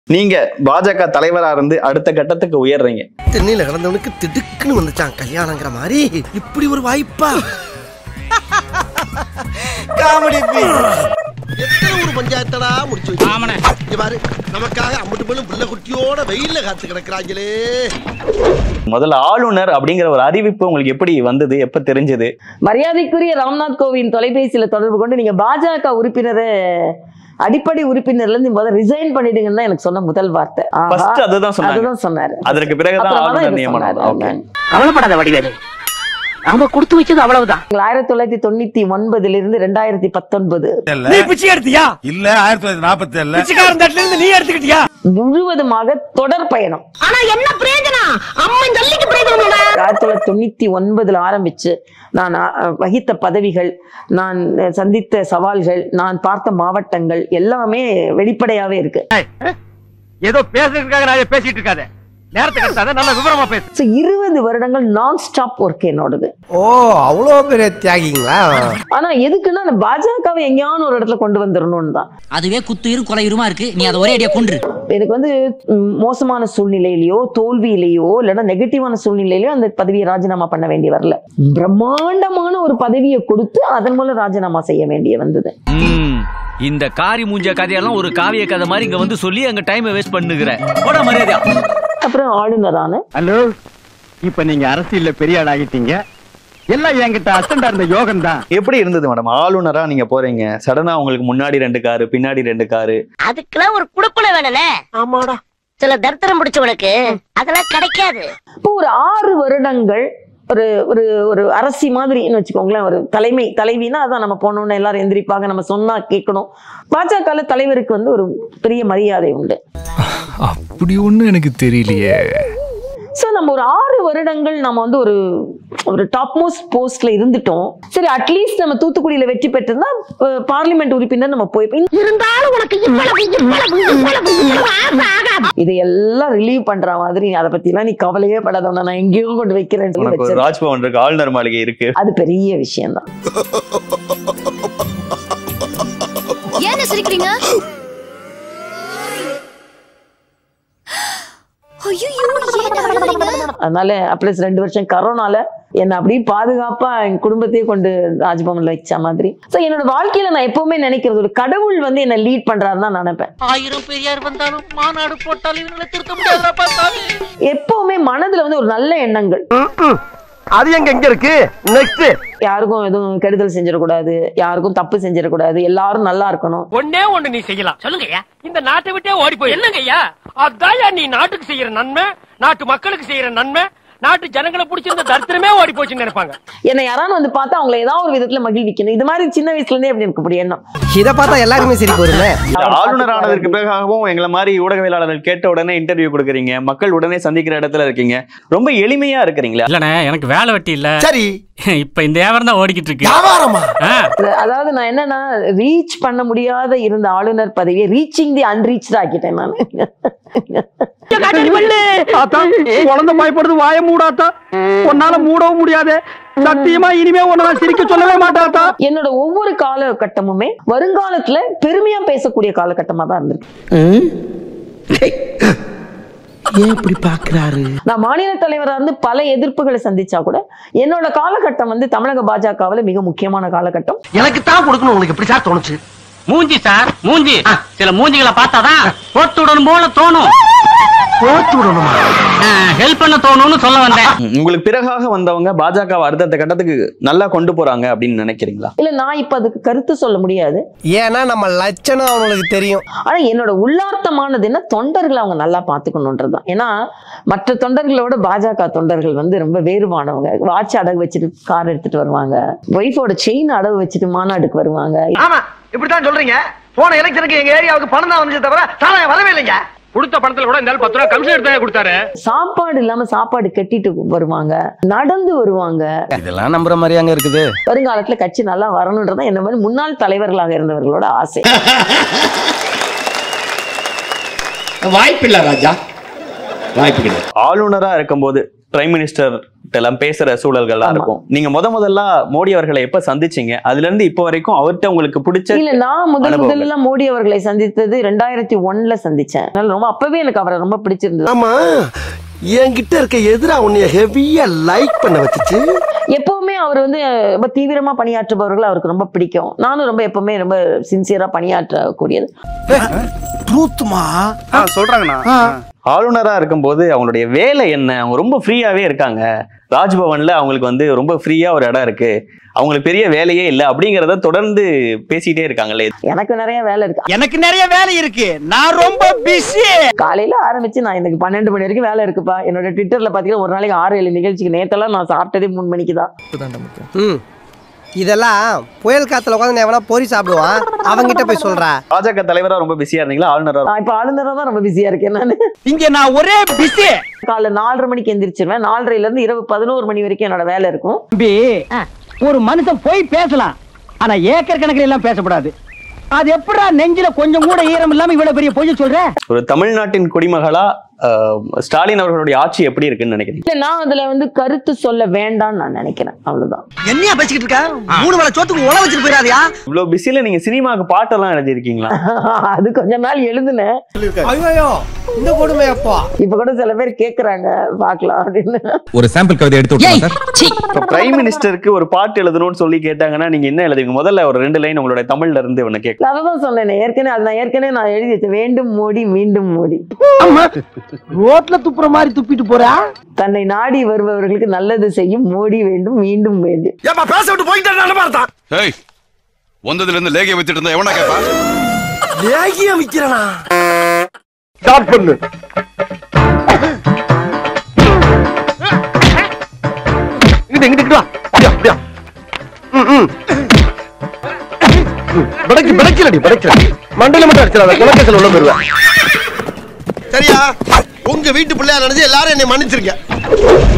நீங்க பாஜக தலைவரா இருந்து அடுத்த கட்டத்துக்கு உயர்றீங்க தென்னையில கிடந்தவனுக்கு திடுக்குன்னு வந்துச்சான் கல்யாணங்கிற மாதிரி இப்படி ஒரு வாய்ப்பா காமெடி எத்தனை ஒரு பஞ்சாயத்தடா முடிச்சு வச்சு இங்க பாரு நமக்காக அம்பட்டு பெண்ணும் புள்ள குட்டியோட வெயில்ல காத்து கிடக்குறாங்களே முதல்ல ஆளுநர் அப்படிங்கிற ஒரு அறிவிப்பு உங்களுக்கு எப்படி வந்தது எப்ப தெரிஞ்சது மரியாதைக்குரிய ராம்நாத் கோவிந்த் தொலைபேசியில தொடர்பு கொண்டு நீங்க பாஜக உறுப்பினரை அடிப்படை உறுப்பினர்ல இருந்து முதல்ல ரிசைன் பண்ணிடுங்கன்னு தான் எனக்கு சொன்ன முதல் வார்த்தை ஆஹா, ஃபர்ஸ்ட் அதுதான் சொன்னாங்க அதுதான் சொன்னாரு அதற்கு பிறகுதான் அப்புறமா தான் ஆளுநர் இதை நியமனம் சொன்னாரு. ஓகே கவலைப்படாத வடிவேலு நாம கொடுத்து வச்சது அவ்வளவுதான் ஆயிரத்தி தொள்ளாயிரத்தி தொண்ணூத்தி ஒன்பதுல இருந்து ரெண்டாயிரத்தி பத்தொன்பது நீ பிச்சை எடுத்தியா இல்ல ஆயிரத்தி தொள்ளாயிரத்தி நாற்பத்தி ஏழுல பிச்சைக்காரன் தட்டுல இருந்து நீ எடுத்துக்கிட்டியா முழுவதுமாக தொடர் பயணம் ஆனா என்ன பிரயோஜனம் அம்மன் ஜல்லிக்கு பிரயோஜனம் ஆயிரத்தி தொள்ளாயிரத்தி தொண்ணூத்தி ஒன்பதுல ஆரம்பிச்சு நான் அஹ், வகித்த பதவிகள் நான் அஹ், சந்தித்த சவால்கள் நான் பார்த்த மாவட்டங்கள் எல்லாமே வெளிப்படையாவே இருக்கு ஏதோ பேசுறதுக்காக நான் பேசிட்டு இருக்காத நேரத்தை கட்டாத நல்ல விவரமா பேசு ஸோ இருபது வருடங்கள் நான் ஸ்டாப் ஒர்க் என்னோடது ஓ அவ்வளோ பெரிய தியாகிங்களா ஆனா எதுக்குன்னா அந்த பாஜகவை எங்கேயாவது ஒரு இடத்துல கொண்டு வந்துடணும்னு தான் அதுவே குத்துயிரும் கொலையுருமா இருக்கு நீ அதை ஒரே அடியா கொன்று எனக்கு வந்து ம், மோசமான சூழ்நிலையிலயோ தோல்வியிலேயோ இல்லைன்னா நெகட்டிவான சூழ்நிலையிலயோ அந்த பதவியை ராஜினாமா பண்ண வேண்டி வரல பிரம்மாண்டமான ஒரு பதவியை கொடுத்து அதன் மூலம் ராஜினாமா செய்ய வேண்டிய வந்தது இந்த காரி மூஞ்ச கதையெல்லாம் ஒரு காவிய கதை மாதிரி இங்க வந்து சொல்லி அங்க டைம் வேஸ்ட் பண்ணுகிற போட மரியாதையா அப்புறம் ஆளுநரான ஹலோ இப்ப நீங்க அரசியல்ல பெரிய ஆள் ஆகிட்டீங்க எல்லாம் என்கிட்ட அசண்டா இருந்த யோகம் தான் எப்படி இருந்தது மேடம் ஆளுநரா நீங்க போறீங்க சடனா உங்களுக்கு முன்னாடி ரெண்டு காரு பின்னாடி ரெண்டு காரு அதுக்கெல்லாம் ஒரு குடுப்புல வேணும்னே ஆமாடா சில தரித்திரம் முடிச்சவனுக்கு அதெல்லாம் கிடைக்காது இப்போ ஒரு ஆறு வருடங்கள் ஒரு ஒரு ஒரு அரசி மாதிரின்னு வச்சுக்கோங்களேன் ஒரு தலைமை தலைவினா அதான் நம்ம போனோம்னா எல்லாரும் எந்திரிப்பாங்க நம்ம சொன்னா கேட்கணும் பாஜக தலைவருக்கு வந்து ஒரு பெரிய மரியாதை உண்டு அப்படி ஒன்றும் எனக்கு தெரியலையே ஸோ நம்ம ஒரு ஆறு வருடங்கள் நம்ம வந்து ஒரு ஒரு டாப் மோஸ்ட் போஸ்ட்ல இருந்துட்டோம் சரி அட்லீஸ்ட் நம்ம தூத்துக்குடியில வெற்றி பெற்றிருந்தா பார்லிமெண்ட் உறுப்பினர் நம்ம போயிருப்போம் இருந்தாலும் உனக்கு இவ்வளவு இவ்வளவு இவ்வளவு இவ்வளவு ஆசை ஆகாது இதையெல்லாம் ரிலீவ் பண்ற மாதிரி அதை பத்தி எல்லாம் நீ கவலையே படாத உன்னை நான் எங்கேயோ கொண்டு வைக்கிறேன்னு சொல்லி உனக்கு ஒரு வச்சிருக்கேன். ராஜ்பவன் இருக்கு ஆளுநர் மாளிகை இருக்கு அது பெரிய விஷயம் தான் ஏன் சிரிக்கிறீங்க அதனால ப்ளஸ் ரெண்டு வருஷம் கரோனால என்னை அப்படியே பாதுகாப்பா என் குடும்பத்தையே கொண்டு ராஜ்பவன்ல வச்ச மாதிரி ஸோ என்னோட வாழ்க்கையில நான் எப்பவுமே நினைக்கிறது ஒரு கடவுள் வந்து என்னை லீட் பண்றாருன்னு தான் நான் நினைப்பேன் ஆயிரம் பெரியார் வந்தாலும் மாநாடு போட்டாலும் இவங்களை திருத்த முடியாது எப்பவுமே மனதுல வந்து ஒரு நல்ல எண்ணங்கள் அது எங்க எங்க இருக்கு நெக்ஸ்ட் யாருக்கும் எதுவும் கெடுதல் செஞ்சிடக்கூடாது யாருக்கும் தப்பு செஞ்சிடக்கூடாது எல்லாரும் நல்லா இருக்கணும் ஒன்னே ஒண்ணு நீ செய்யலாம் சொல்லுங்கய்யா இந்த நாட்டை விட்டே ஓடி போய் என்னங்கய்யா அதான் நீ நாட்டுக்கு செய்யற நன்மை நாட்டு மக்களுக்கு செய்யற நன்மை நாட்டு ஜனங்களை பிடிச்சிருந்த தரித்திரமே ஓடி போச்சுன்னு நினைப்பாங்க என்னை யாராவது வந்து பார்த்தா அவங்களை ஏதாவது ஒரு விதத்துல மகிழ்விக்கணும் இது மாதிரி சின்ன வயசுல இருந்தே அப்படி எனக்கு அப்படி எண்ணம் இத பார்த்தா எல்லாருமே சரி போருங்க இந்த ஆளுநர் ஆனதற்கு பிறகாகவும் எங்களை மாதிரி ஊடகவியலாளர்கள் கேட்ட உடனே இன்டர்வியூ கொடுக்குறீங்க மக்கள் உடனே சந்திக்கிற இடத்துல இருக்கீங்க ரொம்ப எளிமையா இருக்கிறீங்களா இல்லண்ணே எனக்கு வேலை வெட்டி இல்ல சரி இப்ப இந்த வியாபாரம் தான் ஓடிக்கிட்டு இருக்கு வியாபாரமா அதாவது நான் என்னன்னா ரீச் பண்ண முடியாத இருந்த ஆளுநர் பதவியை ரீச்சிங் தி அன்ரீச் ஆக்கிட்டேன் நான் குழந்தை பயப்படுது வாய மூடாத்தா உன்னால மூடவும் முடியாது சத்தியமா இனிமே உன்னதான் சிரிக்க சொல்லவே மாட்டாத்தா என்னோட ஒவ்வொரு காலகட்டமுமே வருங்காலத்துல பெருமையா பேசக்கூடிய காலகட்டமா தான் இருந்திருக்கு ஏன் இப்படி பாக்குறாரு நான் மாநில தலைவரா இருந்து பல எதிர்ப்புகளை சந்திச்சா கூட என்னோட காலகட்டம் வந்து தமிழக பாஜகவுல மிக முக்கியமான காலகட்டம் எனக்கு தான் கொடுக்கணும் உங்களுக்கு எப்படி சார் தோணுச்சு மூஞ்சி சார் மூஞ்சி சில மூஞ்சிகளை பார்த்தாதான் போட்டு விடணும் போல தோணும் போட்டு விடணுமா ஹெல்ப் பண்ண தோணும்னு சொல்ல வந்தேன் ம், உங்களுக்கு பிறகாக வந்தவங்க பாஜக அடுத்த கட்டத்துக்கு நல்லா கொண்டு போறாங்க அப்படின்னு நினைக்கிறீங்களா இல்ல நான் இப்ப அதுக்கு கருத்து சொல்ல முடியாது ஏன்னா நம்ம லட்சணம் அவங்களுக்கு தெரியும் ஆனா என்னோட உள்ளார்த்தமானது என்ன தொண்டர்களை அவங்க நல்லா பாத்துக்கணுன்றதுதான் ஏன்னா மற்ற தொண்டர்களோட பாஜக தொண்டர்கள் வந்து ரொம்ப வேறுபானவங்க வாட்ச் அடகு வச்சுட்டு கார் எடுத்துட்டு வருவாங்க ஒய்ஃபோட செயின் அடகு வச்சுட்டு மாநாடுக்கு வருவாங்க ஆமா இப்படித்தான் சொல்றீங்க போன எலெக்ஷனுக்கு எங்க ஏரியாவுக்கு பணம் தான் வந்துச்சு தவிர சாராயம் வரவே இல்லைங்க கொடுத்த பணத்துல கூட இந்த ஆள் பத்து ரூபா கமிஷன் எடுத்து கொடுத்தாரு சாப்பாடு இல்லாம சாப்பாடு கட்டிட்டு வருவாங்க நடந்து வருவாங்க இதெல்லாம் நம்புற மாதிரியாங்க இருக்குது வருங்காலத்துல கட்சி நல்லா வரணுன்றதான் என்ன மாதிரி முன்னாள் தலைவர்களாக இருந்தவர்களோட ஆசை வாய்ப்பில்லை ராஜா வாய்ப்பு கிடையாது ஆளுநரா இருக்கும்போது பிரைம் மினிஸ்டர் எல்லாம் பேசுற சூழல்கள்லாம் ஆமா. இருக்கும் நீங்க முத முதல்ல மோடி அவர்களை எப்ப சந்திச்சீங்க அதுல இருந்து இப்போ வரைக்கும் அவர்கிட்ட உங்களுக்கு பிடிச்ச இல்ல நான் முதல் அனுபவங்கள். முதல்ல மோடி அவர்களை சந்தித்தது ரெண்டாயிரத்தி ஒண்ணுல சந்திச்சேன் அதனால ரொம்ப அப்பவே எனக்கு அவரை ரொம்ப பிடிச்சிருந்தது ஆமா என்கிட்ட இருக்க எதிரா உன்னைய ஹெவியா லைக் பண்ண வச்சுச்சு எப்பவுமே அவர் வந்து அஹ், ரொம்ப தீவிரமா பணியாற்றுபவர்கள் அவருக்கு ரொம்ப பிடிக்கும் நானும் ரொம்ப எப்பவுமே ரொம்ப சின்சியரா பணியாற்றக்கூடியது ட்ரூத்மா சொல்றாங்கண்ணா ஆளுநரா இருக்கும்போது அவங்களுடைய வேலை என்ன அவங்க ரொம்ப ஃப்ரீயாவே இருக்காங்க ராஜ்பவன்ல அவங்களுக்கு வந்து ரொம்ப ஃப்ரீயா ஒரு இடம் இருக்கு அவங்களுக்கு பெரிய வேலையே இல்லை அப்படிங்கறத தொடர்ந்து பேசிட்டே இருக்காங்களே எனக்கு நிறைய வேலை இருக்கு எனக்கு நிறைய வேலை இருக்கு நான் ரொம்ப பிஸி காலையில ஆரம்பிச்சு நான் எனக்கு பன்னெண்டு மணி வரைக்கும் வேலை இருக்குப்பா என்னோட ட்விட்டர்ல பாத்தீங்கன்னா ஒரு நாளைக்கு ஆறு ஏழு நிகழ்ச்சிக்கு நேத்தெல்லாம் நான் சாப்பிட்டதே மூணு மணிக்கு தான் ம் இதெல்லாம் புயல் காத்துல உட்காந்து எவனா பொறி சாப்பிடுவான் அவங்கிட்ட போய் சொல்றா பாஜக தலைவரா ரொம்ப பிஸியா இருந்தீங்களா ஆளுநரா நான் இப்ப ஆளுநரா தான் ரொம்ப பிஸியா இருக்கேன் நான் இங்க நான் ஒரே பிஸி காலைல நாலரை மணிக்கு எந்திரிச்சிருவேன் நாலரைல இருந்து இரவு பதினோரு மணி வரைக்கும் என்னோட வேலை இருக்கும் தம்பி ஒரு மனுஷன் போய் பேசலாம் ஆனா ஏக்கர் கணக்கில் எல்லாம் பேசக்கூடாது அது எப்படா நெஞ்சில கொஞ்சம் கூட ஈரம் இல்லாம இவ்வளவு பெரிய பொய்ய சொல்ற ஒரு தமிழ்நாட்டின் குடிமகளா அஹ், ஸ்டாலின் அவர்களுடைய ஆட்சி எப்படி இருக்குன்னு நினைக்கிறீங்க இல்ல நான் அதுல வந்து கருத்து சொல்ல வேண்டாம்னு நான் நினைக்கிறேன் அவ்வளவுதான் என்னையா பேசிக்கிட்டு இருக்க மூணு வேளை சோத்துக்கு உழ வச்சுட்டு போயிடாதியா இவ்வளவு பிஸியில நீங்க சினிமாக்கு பாட்டெல்லாம் எழுதியிருக்கீங்களா அது கொஞ்ச நாள் எழுதுனேன் ஐயோ இந்த கொடுமை அப்பா இப்ப கூட சில பேர் கேக்குறாங்க பாக்கலாம் அப்படின்னு ஒரு சாம்பிள் கவிதை எடுத்து ஏய், விட்டுருமா சார் சீ. இப்ப பிரைம் மினிஸ்டருக்கு ஒரு பாட்டு எழுதணும்னு சொல்லி கேட்டாங்கன்னா நீங்க என்ன எழுதுவீங்க முதல்ல ஒரு ரெண்டு லைன் உங்களுடைய தமிழ்ல இருந்து ஒண்ணு கேட்க அதான் சொன்னேன் ஏற்கனவே அது நான் ஏற்கனவே நான் எழுதி வச்சேன் வேண்டும் மோடி மீண்டும் மோடி ரோட்ல துப்புற மாதிரி துப்பிட்டு போறா தன்னை நாடி வருபவர்களுக்கு நல்லது செய்யும் மோடி வேண்டும் மீண்டும் வேண்டும் ஏப்பா பேச விட்டு போயிட்டா நல்ல தான் ஏய் வந்ததுல இருந்து லேகிய வச்சிட்டு இருந்தா எவனா கேப்பா லேகிய விக்கிறனா ஸ்டார்ட் பண்ணு இங்கிட்டு இங்கிட்டு வா அப்படியா அப்படியா ம், ம். ம், படைக்கு படைக்கலடி படைக்கல மண்டையில மட்டும் அடிச்சிடாத குலக்கேசல் உள்ள போயிருவேன் சரியா உங்க வீட்டு பிள்ளையா நினைச்சு எல்லாரும் என்னை மன்னிச்சிருக்க